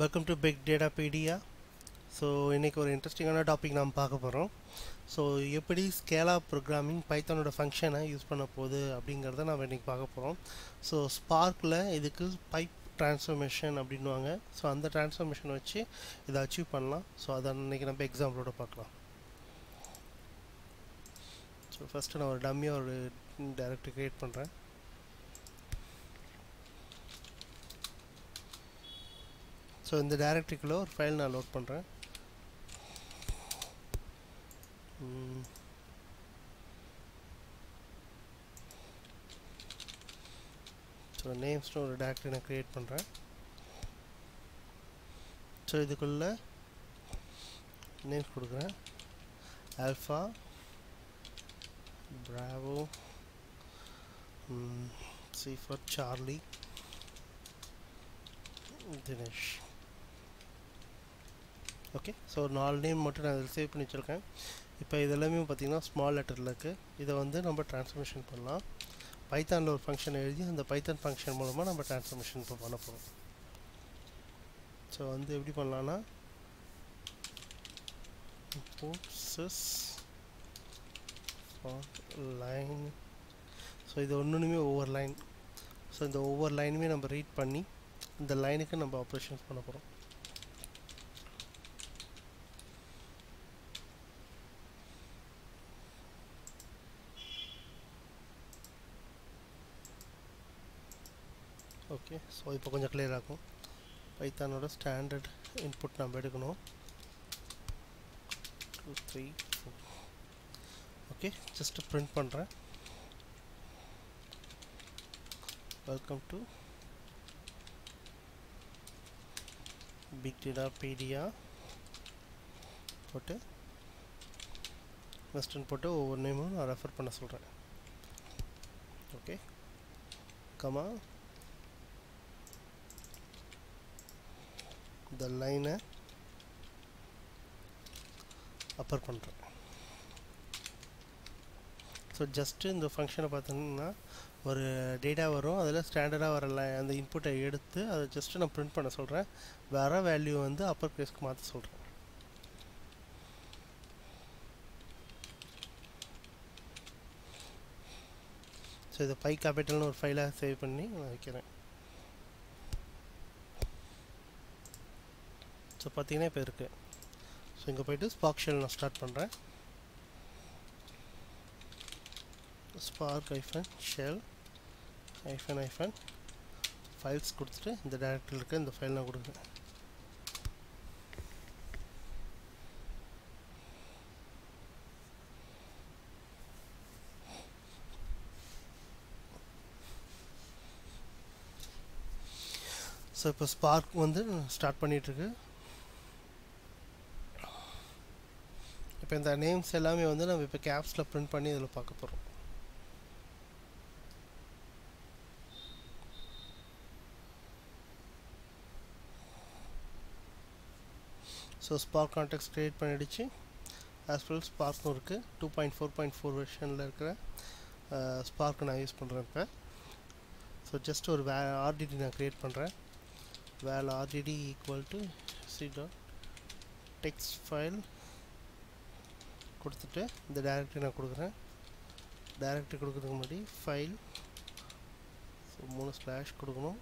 welcome to big data pedia so இன்றைக்கி ஒரு இன்ட்ரெஸ்டிங்கான டாபிக் நாம் பார்க்க போகிறோம் ஸோ எப்படி ஸ்கேலா ப்ரோக்ராமிங் பைத்தானோட ஃபங்க்ஷனை யூஸ் பண்ண போகுது அப்படிங்கிறத நம்ம இன்றைக்கி பார்க்க போகிறோம் ஸோ ஸ்பார்க்கில் இதுக்கு பைப் ட்ரான்ஸ்ஃபர்மேஷன் அப்படின்வாங்க ஸோ அந்த ட்ரான்ஸ்ஃபர்மேஷன் வச்சு இதை அச்சீவ் பண்ணலாம் ஸோ அதை இன்றைக்கி நம்ம எக்ஸாம்பிளோட பார்க்கலாம் ஸோ ஃபஸ்ட்டு நான் ஒரு டம்மியாக ஒரு டைரக்டரி க்ரியேட் பண்ணுறேன் ஸோ இந்த டைரக்டரிக்குள்ளே ஒரு ஃபைல் நான் லோட் பண்ணுறேன் ஸோ நேம்ஸ்னு ஒரு டேரக்டரி நான் க்ரியேட் பண்ணுறேன் ஸோ இதுக்குள்ளே நேம்ஸ் கொடுக்குறேன் alpha bravo C for Charlie Dinesh okay so ஒரு நாலு நேம் மட்டும் நான் இதில் சேவ் பண்ணி வச்சுருக்கேன் இப்போ இதெல்லாமே பார்த்தீங்கன்னா ஸ்மால் லெட்டரில் இருக்குது இதை வந்து நம்ம ட்ரான்ஸ்ஃபர்மேஷன் பண்ணலாம் பைத்தானில் ஒரு ஃபங்க்ஷன் எழுதி அந்த பைத்தான் ஃபங்க்ஷன் மூலமாக நம்ம ட்ரான்ஸ்ஃபர்மேஷன் இப்போ பண்ண போகிறோம் ஸோ வந்து எப்படி பண்ணலான்னா போர்ட்ஸஸ் லைன் ஸோ இது ஒன்றுமே ஒவ்வொரு லைன் ஸோ இந்த ஒவ்வொரு லைனுமே நம்ம ரீட் பண்ணி இந்த லைனுக்கு நம்ம ஆப்ரேஷன்ஸ் பண்ண போகிறோம் ஓகே ஸோ இப்போ கொஞ்சம் கிளியர் ஆகும் பைத்தானோட ஸ்டாண்டர்ட் இன்புட் நம்ம எடுக்கணும் two three four okay just print பண்ணுறேன் welcome to big data pedia போட்டு வெஸ்டர்ன் போட்டு ஒவ்வொரு நேமும் நான் ரெஃபர் பண்ண சொல்கிறேன் ஓகே கமா இந்த லைனை அப்பர் பண்ணுறேன் ஸோ ஜஸ்ட்டு இந்த ஃபங்க்ஷனை பார்த்தீங்கன்னா ஒரு டேட்டா வரும் அதில் ஸ்டாண்டர்டாக வர லை அந்த இன்புட்டை எடுத்து அதை ஜஸ்ட்டு நான் ப்ரிண்ட் பண்ண சொல்கிறேன் வர வேல்யூ வந்து அப்பர் கேஸ்க்கு மாற்ற சொல்கிறேன் ஸோ இதை பை கேபிட்டல்னு ஒரு ஃபைலாக சேவ் பண்ணி நான் வைக்கிறேன் ஸோ பார்த்தீங்கன்னா இப்போ இருக்குது ஸோ இங்கே போய்ட்டு ஸ்பார்க் ஷெல் நான் ஸ்டார்ட் பண்ணுறேன் spark hyphen shell hyphen hyphen files கொடுத்துட்டு இந்த டேரக்டரியில் இருக்க இந்த ஃபைல் நான் கொடுக்குறேன் ஸோ இப்போ ஸ்பார்க் வந்து ஸ்டார்ட் பண்ணிகிட்ருக்கு இப்போ இந்த நேம்ஸ் எல்லாமே வந்து நம்ம இப்போ கேப்ஸில் ப்ரிண்ட் பண்ணி இதில் பார்க்க போகிறோம் ஸோ ஸ்பார்க் கான்டெக்ட் க்ரியேட் பண்ணிடுச்சு ஆஸ் வெல் ஸ்பார்க்னு இருக்குது two point four point four வெர்ஷனில் இருக்கிற ஸ்பார்க் நான் யூஸ் பண்ணுறேன் இப்போ ஸோ ஜஸ்ட் ஒரு வே ஆர்டிடி நான் க்ரியேட் பண்ணுறேன் val RDD equal to C dot text file கொடுத்துட்டு இந்த டேரக்டரி நான் கொடுக்குறேன் டேரக்டரி கொடுக்குறதுக்கு முன்னாடி ஃபைல் ஸோ மூணு ஸ்லாஷ் கொடுக்கணும்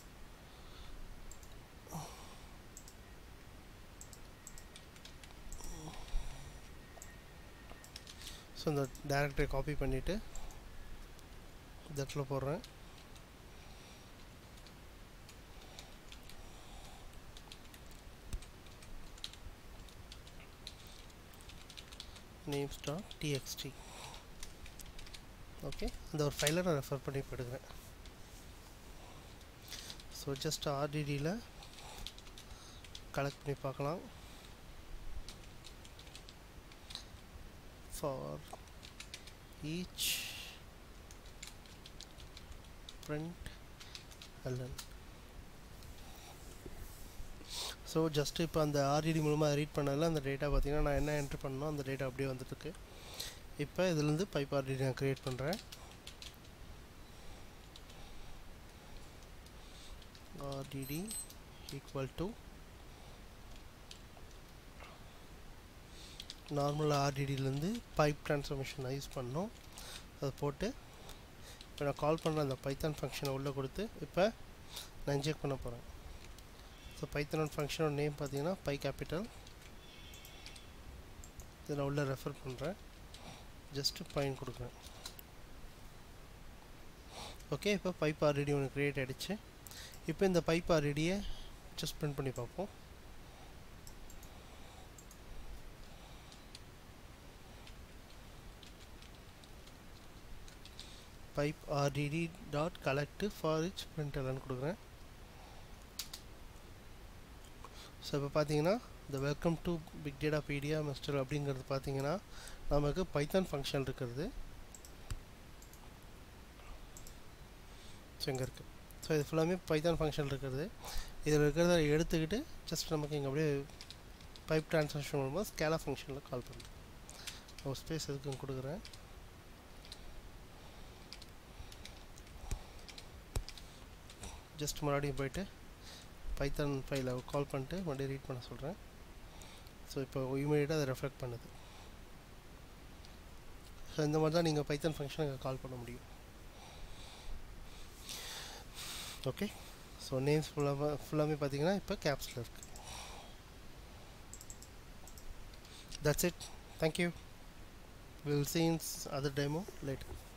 ஸோ இந்த டேரக்டரி காப்பி பண்ணிவிட்டு இந்த இடத்துல போடுறேன் names dot txt ஓகே அந்த ஒரு ஃபைலை நான் ரெஃபர் பண்ணி போடுகிறேன் ஸோ ஜஸ்ட் ஆர்டிடியில் கலெக்ட் பண்ணி பார்க்கலாம் for each print ln so just இப்போ அந்த ஆர்டிடி மூலமாக ரீட் பண்ணதில் அந்த டேட்டா பார்த்தீங்கன்னா நான் என்ன என்ட்ரு பண்ணணும் அந்த டேட்டா அப்படியே வந்துட்டுருக்கு இப்போ இதுலேருந்து பைப் ஆர்டிடி நான் க்ரியேட் பண்ணுறேன் rdd equal to நார்மல் ஆர்டிடிலேருந்து பைப் ட்ரான்ஸ்ஃபர்மேஷன் யூஸ் பண்ணோம் அதை போட்டு இப்போ நான் கால் பண்ணுற அந்த பைத்தான் ஃபங்க்ஷனை உள்ளே கொடுத்து இப்போ நான் இன்ஜெக்ட் பண்ண போகிறேன் ஸோ பைத்தனோட ஃபங்க்ஷனோட நேம் பார்த்தீங்கன்னா பை கேபிட்டல் இதை நான் உள்ளே ரெஃபர் பண்ணுறேன் ஜஸ்ட்டு பைன் கொடுக்குறேன் ஓகே இப்போ பைப் ஆல்ரெடி ஒன்று க்ரியேட் ஆகிடுச்சு இப்போ இந்த பைப் ஆல்ரெடியை ஜஸ்ட் பிரிண்ட் பண்ணி பார்ப்போம் pipe rdd dot collect for each println கொடுக்குறேன் ஸோ இப்போ பார்த்தீங்கன்னா இந்த welcome to big data pedia mister அப்படிங்கிறது பார்த்தீங்கன்னா நமக்கு பைத்தான் ஃபங்க்ஷன் இருக்கிறது ஸோ இங்கே இருக்குது ஸோ இது ஃபுல்லாமே பைத்தான் ஃபங்க்ஷன் இருக்கிறது இதில் இருக்கிறத எடுத்துக்கிட்டு ஜஸ்ட் நமக்கு இங்கே அப்படியே பைப் ட்ரான்ஸ்ஃபர்ஷன் மூலமாக ஸ்கேலா ஃபங்க்ஷனில் கால் பண்ணுறேன் ஒரு ஸ்பேஸ் எதுக்கும் கொடுக்குறேன் ஜஸ்ட் மறுபடியும் போயிட்டு பைத்தான் ஃபைலை கால் பண்ணிட்டு மறுபடியும் ரீட் பண்ண சொல்கிறேன் ஸோ இப்போ இமீடியட்டாக அதை ரெஃப்ளெக்ட் பண்ணுது ஸோ இந்த மாதிரி தான் நீங்கள் பைத்தான் ஃபங்க்ஷனுக்கு கால் பண்ண முடியும் ஓகே ஸோ நேம்ஸ் ஃபுல்லாக ஃபுல்லாமே பார்த்தீங்கன்னா இப்போ கேப்ஸில் இருக்குது that's it thank you will scenes other demo later